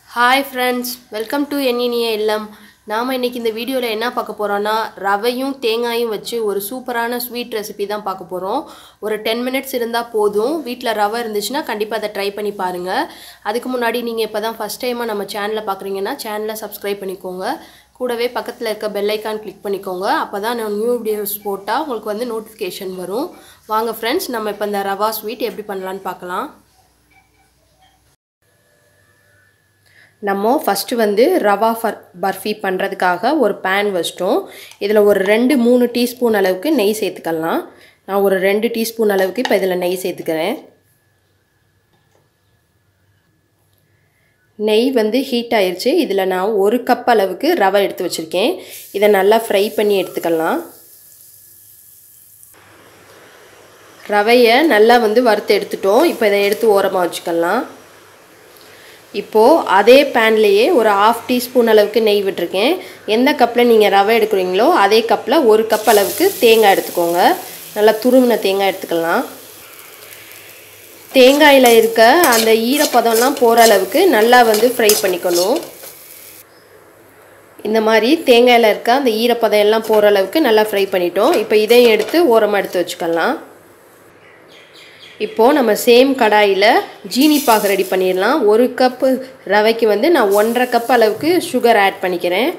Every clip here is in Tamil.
ஹாய் ஃப்ரெண்ட்ஸ் வெல்கம் டு எண்ணினிய இல்லம் நாம் இன்றைக்கி இந்த வீடியோவில் என்ன பார்க்க போகிறோன்னா ரவையும் தேங்காயும் வச்சு ஒரு சூப்பரான ஸ்வீட் ரெசிபி தான் பார்க்க போகிறோம் ஒரு டென் மினிட்ஸ் இருந்தால் போதும் வீட்டில் ரவை இருந்துச்சுன்னா கண்டிப்பாக அதை ட்ரை பண்ணி பாருங்கள் அதுக்கு முன்னாடி நீங்கள் இப்போ தான் ஃபஸ்ட் டைமாக நம்ம சேனலை பார்க்குறீங்கன்னா சேனலை சப்ஸ்கிரைப் பண்ணிக்கோங்க கூடவே பக்கத்தில் இருக்க பெல் ஐக்கான் கிளிக் பண்ணிக்கோங்க அப்போ தான் நான் நியூ வீடியோஸ் போட்டால் உங்களுக்கு வந்து நோட்டிஃபிகேஷன் வரும் வாங்க ஃப்ரெண்ட்ஸ் நம்ம இப்போ இந்த ரவா ஸ்வீட் எப்படி பண்ணலான்னு பார்க்கலாம் நம்ம ஃபஸ்ட்டு வந்து ரவா ஃபர் பர்ஃபி பண்ணுறதுக்காக ஒரு பேன் வச்சிட்டோம் இதில் ஒரு ரெண்டு மூணு டீஸ்பூன் அளவுக்கு நெய் சேர்த்துக்கலாம் நான் ஒரு ரெண்டு டீஸ்பூன் அளவுக்கு இப்போ இதில் நெய் சேர்த்துக்கிறேன் நெய் வந்து ஹீட் ஆயிடுச்சு இதில் நான் ஒரு கப் அளவுக்கு ரவை எடுத்து வச்சுருக்கேன் இதை நல்லா ஃப்ரை பண்ணி எடுத்துக்கலாம் ரவையை நல்லா வந்து வறுத்து எடுத்துட்டோம் இப்போ இதை எடுத்து ஓரமாக வச்சுக்கலாம் இப்போது அதே பேன்லேயே ஒரு ஆஃப் டீஸ்பூன் அளவுக்கு நெய் விட்டுருக்கேன் எந்த கப்பில் நீங்கள் ரவை எடுக்கிறீங்களோ அதே கப்பில் ஒரு கப் அளவுக்கு தேங்காய் எடுத்துக்கோங்க நல்லா துருவின தேங்காய் எடுத்துக்கலாம் தேங்காயில் இருக்க அந்த ஈரப்பதம்லாம் போகிற அளவுக்கு நல்லா வந்து ஃப்ரை பண்ணிக்கணும் இந்த மாதிரி தேங்காயில் இருக்க அந்த ஈரப்பதம் எல்லாம் போகிற அளவுக்கு நல்லா ஃப்ரை பண்ணிட்டோம் இப்போ இதையும் எடுத்து ஓரமாக எடுத்து வச்சுக்கலாம் இப்போது நம்ம சேம் கடாயில் ஜீனி பாகு ரெடி பண்ணிடலாம் ஒரு கப்பு ரவைக்கு வந்து நான் ஒன்றரை கப் அளவுக்கு சுகர் ஆட் பண்ணிக்கிறேன்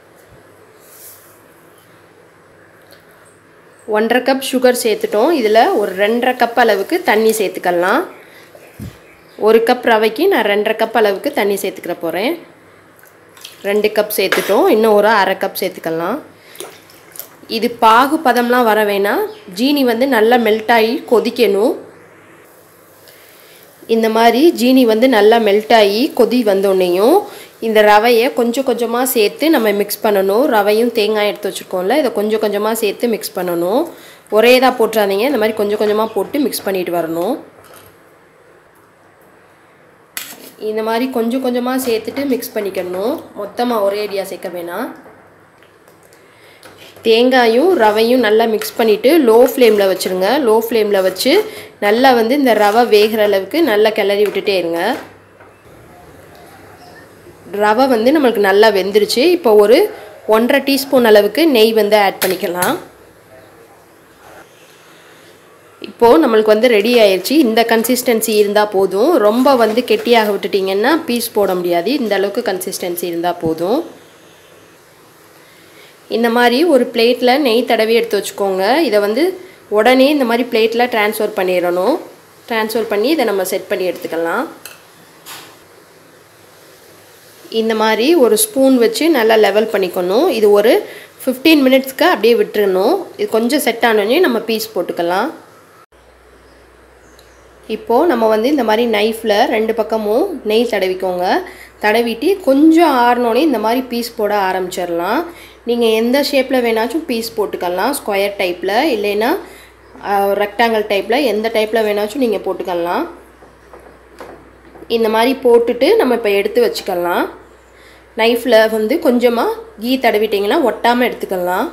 ஒன்றரை கப் சுகர் சேர்த்துட்டோம் இதில் ஒரு ரெண்டரை கப் அளவுக்கு தண்ணி சேர்த்துக்கலாம் ஒரு கப் ரவைக்கு நான் ரெண்டரை கப் அளவுக்கு தண்ணி சேர்த்துக்கிற போகிறேன் ரெண்டு கப் சேர்த்துட்டோம் இன்னும் ஒரு அரை கப் சேர்த்துக்கலாம் இது பாகு பதம்லாம் வர வேணாம் ஜீனி வந்து நல்லா மெல்ட் ஆகி கொதிக்கணும் இந்த மாதிரி ஜீனி வந்து நல்லா மெல்ட் ஆகி கொதி வந்தோடனேயும் இந்த ரவையை கொஞ்சம் கொஞ்சமாக சேர்த்து நம்ம மிக்ஸ் பண்ணணும் ரவையும் தேங்காய் எடுத்து வச்சுருக்கோம்ல இதை கொஞ்சம் கொஞ்சமாக சேர்த்து மிக்ஸ் பண்ணணும் ஒரே இதாக போட்டுறாதீங்க இந்த மாதிரி கொஞ்சம் கொஞ்சமாக போட்டு மிக்ஸ் பண்ணிட்டு வரணும் இந்த மாதிரி கொஞ்சம் கொஞ்சமாக சேர்த்துட்டு மிக்ஸ் பண்ணிக்கணும் மொத்தமாக ஒரே அடியாக சேர்க்க வேணாம் தேங்காயும் ரவையும் நல்லா மிக்ஸ் பண்ணிவிட்டு லோ ஃப்ளேமில் வச்சுருங்க லோ ஃப்ளேமில் வச்சு நல்லா வந்து இந்த ரவை வேகிற அளவுக்கு நல்லா கிளறி விட்டுட்டே இருங்க ரவை வந்து நம்மளுக்கு நல்லா வெந்துருச்சு இப்போ ஒரு ஒன்றரை டீஸ்பூன் அளவுக்கு நெய் வந்து ஆட் பண்ணிக்கலாம் இப்போது நம்மளுக்கு வந்து ரெடி ஆயிடுச்சு இந்த கன்சிஸ்டன்சி இருந்தால் போதும் ரொம்ப வந்து கெட்டியாக விட்டுட்டிங்கன்னா பீஸ் போட முடியாது இந்த அளவுக்கு கன்சிஸ்டன்சி இருந்தால் போதும் இந்த மாதிரி ஒரு பிளேட்டில் நெய் தடவி எடுத்து வச்சுக்கோங்க இதை வந்து உடனே இந்த மாதிரி பிளேட்டில் ட்ரான்ஸ்ஃபர் பண்ணிடணும் ட்ரான்ஸ்ஃபர் பண்ணி இதை நம்ம செட் பண்ணி எடுத்துக்கலாம் இந்த மாதிரி ஒரு ஸ்பூன் வச்சு நல்லா லெவல் பண்ணிக்கணும் இது ஒரு ஃபிஃப்டீன் மினிட்ஸ்க்கு அப்படியே விட்டுறணும் இது கொஞ்சம் செட் ஆனோடனே நம்ம பீஸ் போட்டுக்கலாம் இப்போது நம்ம வந்து இந்த மாதிரி நைஃப்பில் ரெண்டு பக்கமும் நெய் தடவிக்கோங்க தடவிட்டு கொஞ்சம் ஆறினோடனே இந்த மாதிரி பீஸ் போட ஆரம்பிச்சிடலாம் நீங்கள் எந்த ஷேப்பில் வேணாச்சும் பீஸ் போட்டுக்கலாம் ஸ்கொயர் டைப்பில் இல்லைன்னா ரெக்டாங்கிள் டைப்பில் எந்த டைப்பில் வேணாச்சும் நீங்கள் போட்டுக்கலாம் இந்த மாதிரி போட்டுட்டு நம்ம இப்போ எடுத்து வச்சுக்கலாம் நைஃப்பில் வந்து கொஞ்சமாக கீ தடவிட்டிங்கன்னா ஒட்டாமல் எடுத்துக்கலாம்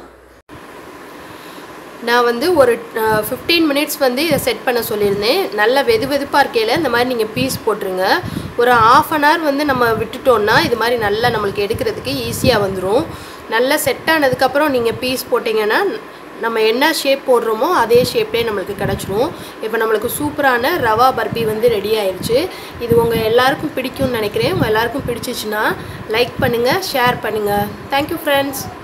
நான் வந்து ஒரு ஃபிஃப்டீன் மினிட்ஸ் வந்து இதை செட் பண்ண சொல்லியிருந்தேன் நல்ல வெது வெதுப்பாக இருக்கையில் இந்த மாதிரி நீங்கள் பீஸ் போட்டுருங்க ஒரு ஆஃப் அன் ஹவர் வந்து நம்ம விட்டுட்டோன்னா இது மாதிரி நல்லா நம்மளுக்கு எடுக்கிறதுக்கு ஈஸியாக வந்துடும் நல்லா செட் ஆனதுக்கப்புறம் நீங்கள் பீஸ் போட்டிங்கன்னா நம்ம என்ன ஷேப் போடுறோமோ அதே ஷேப்லேயே நம்மளுக்கு கிடச்சிரும் இப்போ நம்மளுக்கு சூப்பரான ரவா பர்பி வந்து ரெடி ஆயிடுச்சு இது உங்கள் எல்லாருக்கும் பிடிக்கும்னு நினைக்கிறேன் உங்கள் எல்லாருக்கும் பிடிச்சிச்சின்னா லைக் பண்ணுங்கள் ஷேர் பண்ணுங்கள் தேங்க்யூ ஃப்ரெண்ட்ஸ்